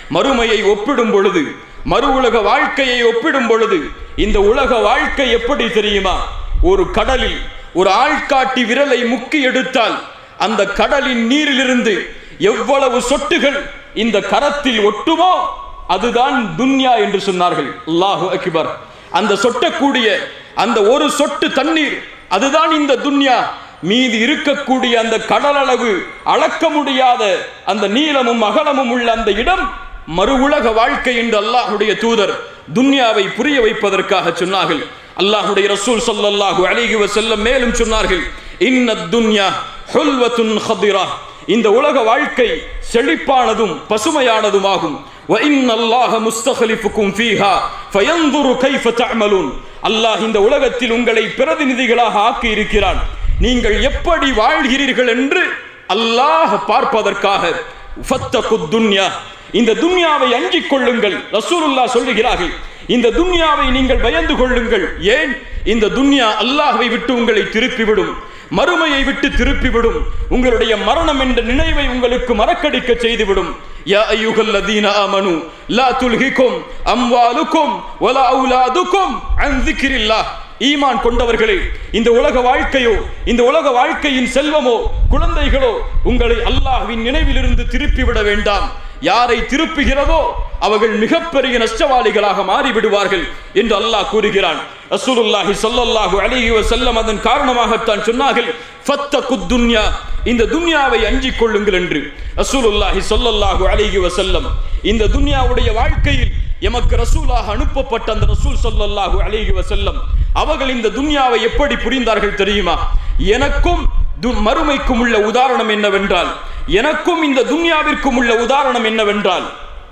மறுமையை ஒப்பிடும் பொழுது மறு உலக வாழ்க்கையை ஒப்பிடும் பொழுது இந்த உலக வாழ்க்கை எப்படி தெரியுமா ஒரு கடலில் ஒரு ஆள்காட்டி விரலை முக்கி எடுத்தால் அந்த கடலின் நீரிலிருந்து எவ்வளவு சொட்டுகள் இந்த கரத்தில் ஒட்டுமோ அதுதான் துன்யா என்று சொன்னார்கள் அல்லாஹு அக்பர் அந்த சொட்டக்கூடிய அந்த ஒரு சொட்டு தண்ணீர் அதுதான் இந்த துன்யா மீதி இருக்கக்கூடிய அந்த கடலளவு அளக்க முடியாத அந்த நீளமும் அகலமும் உள்ள அந்த இடம் மறு உலக வாழ்க்கை என்று அல்லாஹுடைய தூதர் துன்யாவை புரிய வைப்பதற்காக சொன்னார்கள் அல்லாஹுடைய ரசூல் ஸல்லல்லாஹு அலைஹி வஸல்லம் மேலும் சொன்னார்கள் இன்ன துன்யா ஹுல்வத்துன் ஹதிரா இந்த உலக வாழ்க்கை செழிப்பானதும் பசுமையானதுமாகும் وَإِنَّ اللَّهَ مُسْتَخْلِفُكُمْ فِيهَا فَيَنْظُرُ كَيْفَ تَعْمَلُونَ அல்லாஹ் இந்த உலகத்தில் உங்களை பிரதிநிதிகளாக ஆக்கி இருக்கிறான் நீங்கள் எப்படி வாழ்கிறீர்கள் என்று அல்லாஹ் பார்ப்பதற்காக ஃபத்தகுத் துன்யா இந்த துன்யாவை அஞ்சிக் கொள்ளுங்கள் ரசூலுல்லாஹ் சொல்லுகிறார்கள் இந்த துன்யாவை நீங்கள் பயந்து கொள்ளுங்கள் ஏன் இந்த துன்யா அல்லாஹ்வை விட்டு உங்களை திருப்பிவிடும் மறுமையை விட்டு திருப்பிவிடும் உங்களுடைய மரணம் என்ற நினைவை உங்களுக்கு மறக்கடிக்க செய்துவிடும் யா அய்யுஹல்லதீன ஆமனு லா துல்ஹிக்கும் அம்வாலுக்கும் வலா அவுலாதுக்கும் அன் திக்ரில்லாஹ் ஈமான் கொண்டவர்களே இந்த உலக வாழ்க்கையோ இந்த உலக வாழ்க்கையின் செல்வமோ குழந்தைகளோ உங்களை அல்லாஹ்வின் நினைவிலிருந்து திருப்பிவிட வேண்டாம் யாரை திருப்புகிறதோ அவர்கள் மிகப்பெரிய நஷ்டவாளிகளாக மாறிவிடுவார்கள் என்று அல்லாஹ் கூறுகிறான் ரசூலுல்லாஹி ஸல்லல்லாஹு அலைஹி வஸல்லம் அதன் காரணமாகத்தான் சொன்னார்கள் ஃபத்தகுத் துன்யா இந்த துன்யாவை அஞ்சிக் கொள்ளுங்கள் என்று ரசூலுல்லாஹி ஸல்லல்லாஹு அலைஹி வஸல்லம் இந்த துன்யாவுடைய வாழ்க்கையில் எமக்கு ரசூலாக அனுப்பப்பட்ட அந்த ரசூல் ஸல்லல்லாஹு அலைஹி வஸல்லம் அவர்கள் இந்த துன்யாவை எப்படி புரிந்தார்கள் தெரியுமா எனக்கும் து- மறுமைக்கும் உள்ள உதாரணம் என்னவென்றால் எனக்கும் இந்த துன்யாவிற்கும் உள்ள உதாரணம் என்னவென்றால்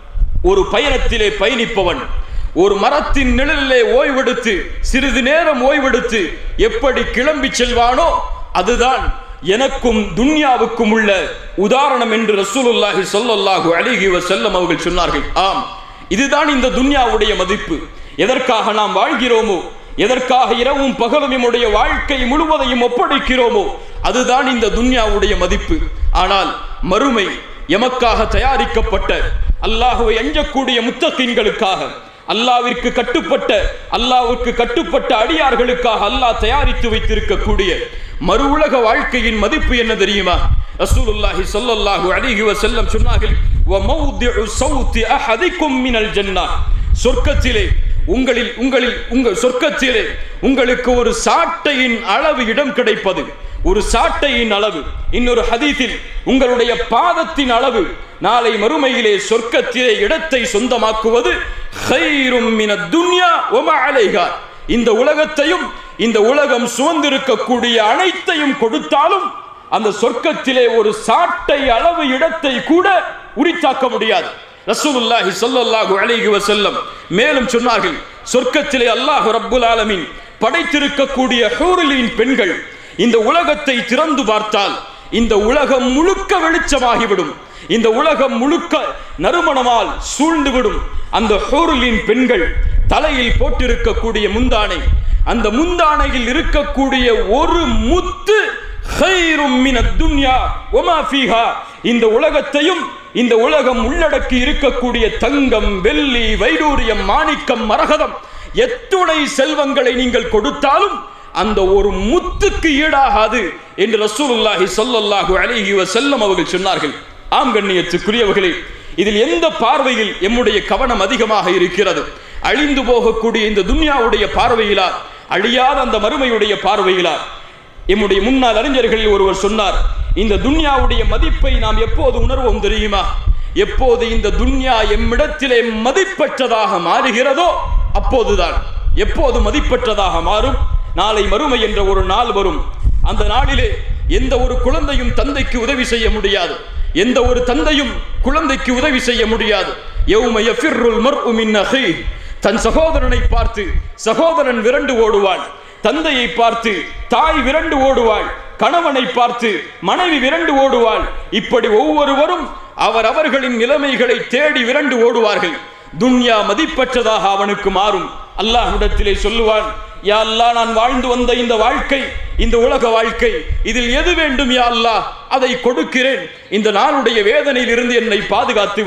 ஒரு பயணத்திலே பயணிப்பவன் ஒரு மரத்தின் நிழலிலே ஓய்வெடுத்து சிறிது நேரம் ஓய்வெடுத்து எப்படி கிளம்பி செல்வானோ அதுதான் எனக்கும் துன்யாவுக்கும் உள்ள உதாரணம் என்று ரசூலுல்லாஹி ஸல்லல்லாஹு அலைஹி வஸல்லம் அவர்கள் சொன்னார்கள் ஆம் இதுதான் இந்த துன்யாவுடைய மதிப்பு எதற்காக நாம் வாழ்கிறோமோ எதற்காக இரவும் பகலும் நம்முடைய வாழ்க்கை முழுவதையும் ஒப்படைக்கிறோமோ அதுதான் இந்த துன்யாவுடைய மதிப்பு ஆனால் மறுமை எமக்காக தயாரிக்கப்பட்ட அல்லாஹுவை அஞ்சக்கூடிய முத்தகீன்களுக்காக அல்லாவிற்கு கட்டுப்பட்ட அல்லாவிற்கு கட்டுப்பட்ட அடியார்களுக்காக அல்லாஹ் தயாரித்து வைத்திருக்கக்கூடிய மறு உலக வாழ்க்கையின் மதிப்பு என்ன தெரியுமா ரசூலுல்லாஹி ஸல்லல்லாஹு அலைஹி வஸல்லம் சொன்னார்கள் வ மௌதிஉ ஸௌத்தி அஹதிக்கும் மினல் ஜன்னah சொர்க்கத்திலே உங்களில் உங்களில் உங்கள் சொர்க்கத்திலே உங்களுக்கு ஒரு சாட்டையின் அளவு இடம் கிடைப்பது ஒரு சாட்டையின் அளவு இன்னொரு ஹதீஸில் உங்களுடைய பாதத்தின் அளவு நாளை மறுமையிலே சொர்க்கத்திலே இடத்தை சொந்தமாக்குவது ஹைரும் மின துன்யா ஒம அலைஹா இந்த உலகத்தையும் இந்த உலகம் சுமந்திருக்கக்கூடிய அனைத்தையும் கொடுத்தாலும் அந்த சொர்க்கத்திலே ஒரு சாட்டை அளவு இடத்தை கூட உரித்தாக்க முடியாது ரசூலுல்லாஹி ஸல்லல்லாஹு அலைஹி வஸல்லம் மேலும் சொன்னார்கள் சொர்க்கத்திலே அல்லாஹ் ரப்புல் ஆலமீன் படைத்திருக்கக்கூடிய ஹூரிலின் பெண்கள் இந்த உலகத்தை திறந்து பார்த்தால் இந்த உலகம் முழுக்க வெளிச்சமாகிவிடும் இந்த உலகம் முழுக்க நறுமணமால் சூழ்ந்துவிடும் அந்த ஹூருலின் பெண்கள் தலையில் போட்டிருக்கக்கூடிய முந்தானை அந்த முந்தானையில் இருக்கக்கூடிய ஒரு முத்து ஹைரும் மினத் துன்யா ஒமா ஃபீஹா இந்த உலகத்தையும் இந்த உலகம் உள்ளடக்கி இருக்கக்கூடிய தங்கம் வெள்ளி வைடூரியம் மாணிக்கம் மரகதம் எத்துணை செல்வங்களை நீங்கள் கொடுத்தாலும் அந்த ஒரு முத்துக்கு ஈடாகாது என்று ரசூலுல்லாஹி ஸல்லல்லாஹு அலைஹி வஸல்லம் அவர்கள் சொன்னார்கள் ஆம் கண்ணியத்துக்குரியவர்களே இதில் எந்த பார்வையில் எம்முடைய கவனம் அதிகமாக இருக்கிறது அழிந்து போகக்கூடிய இந்த துன்யாவுடைய பார்வையிலா அழியாத அந்த மறுமையுடைய பார்வையிலா எம்முடைய முன்னாள் அறிஞர்களில் ஒருவர் சொன்னார் இந்த துன்யாவுடைய மதிப்பை நாம் எப்போது உணர்வோம் தெரியுமா எப்போது இந்த துன்யா எம்மிடத்திலே மதிப்பற்றதாக மாறுகிறதோ அப்போதுதான் எப்போது மதிப்பற்றதாக மாறும் நாளை மறுமை என்ற ஒரு நாள் வரும் அந்த நாளிலே எந்த ஒரு குழந்தையும் தந்தைக்கு உதவி செய்ய முடியாது எந்த ஒரு தந்தையும் குழந்தைக்கு உதவி செய்ய முடியாது யௌம யஃபிர்ருல் மர்உ மின் அஹீ தன் சகோதரனை பார்த்து சகோதரன் விரண்டு ஓடுவான் தந்தையை பார்த்து தாய் விரண்டு ஓடுவாள் கணவனை பார்த்து மனைவி விரண்டு ஓடுவாள் இப்படி ஒவ்வொருவரும் அவர் அவர்களின் நிலைமைகளை தேடி விரண்டு ஓடுவார்கள் துன்யா மதிப்பற்றதாக அவனுக்கு மாறும் அல்லாஹ்விடத்திலே சொல்லுவான் யா அல்லாஹ் நான் வாழ்ந்து வந்த இந்த வாழ்க்கை இந்த உலக வாழ்க்கை இதில் எது வேண்டும் யா அல்லாஹ் அதை கொடுக்கிறேன் இந்த நாளுடைய வேதனையில் இருந்து என்னை பாதுகாத்து விடு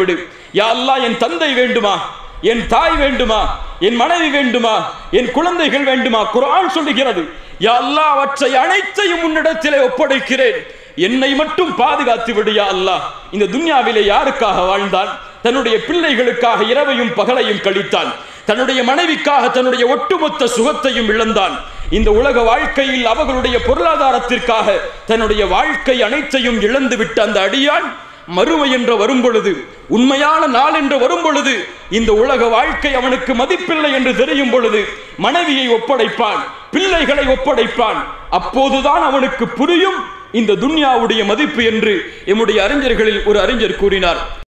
யா அல்லாஹ் என் தந்தை வேண்டுமா என் தாய் வேண்டுமா என் மனைவி வேண்டுமா என் குழந்தைகள் வேண்டுமா குர்ஆன் சொல்லுகிறது யா அல்லாஹ் அவற்றை அனைத்தையும் உன்னிடத்திலே ஒப்படைக்கிறேன் என்னை மட்டும் பாதுகாத்து விடு யா அல்லாஹ் இந்த துன்யாவிலே யாருக்காக வாழ்ந்தான் தன்னுடைய பிள்ளைகளுக்காக இரவையும் பகலையும் கழித்தான் தன்னுடைய மனைவிக்காக தன்னுடைய ஒட்டுமொத்த சுகத்தையும் இழந்தான் இந்த உலக வாழ்க்கையில் அவர்களுடைய பொருளாதாரத்திற்காக தன்னுடைய வாழ்க்கை அனைத்தையும் இழந்து விட்ட அந்த அடியான் மறுமை என்று வரும் பொழுது உண்மையான நாள் என்று வரும் பொழுது இந்த உலக வாழ்க்கை அவனுக்கு மதிப்பில்லை என்று தெரியும் பொழுது மனைவியை ஒப்படைப்பான் பிள்ளைகளை ஒப்படைப்பான் அப்போதுதான் அவனுக்கு புரியும் இந்த துன்யாவுடைய மதிப்பு என்று எம்முடைய அறிஞர்களில் ஒரு அறிஞர் கூறினார்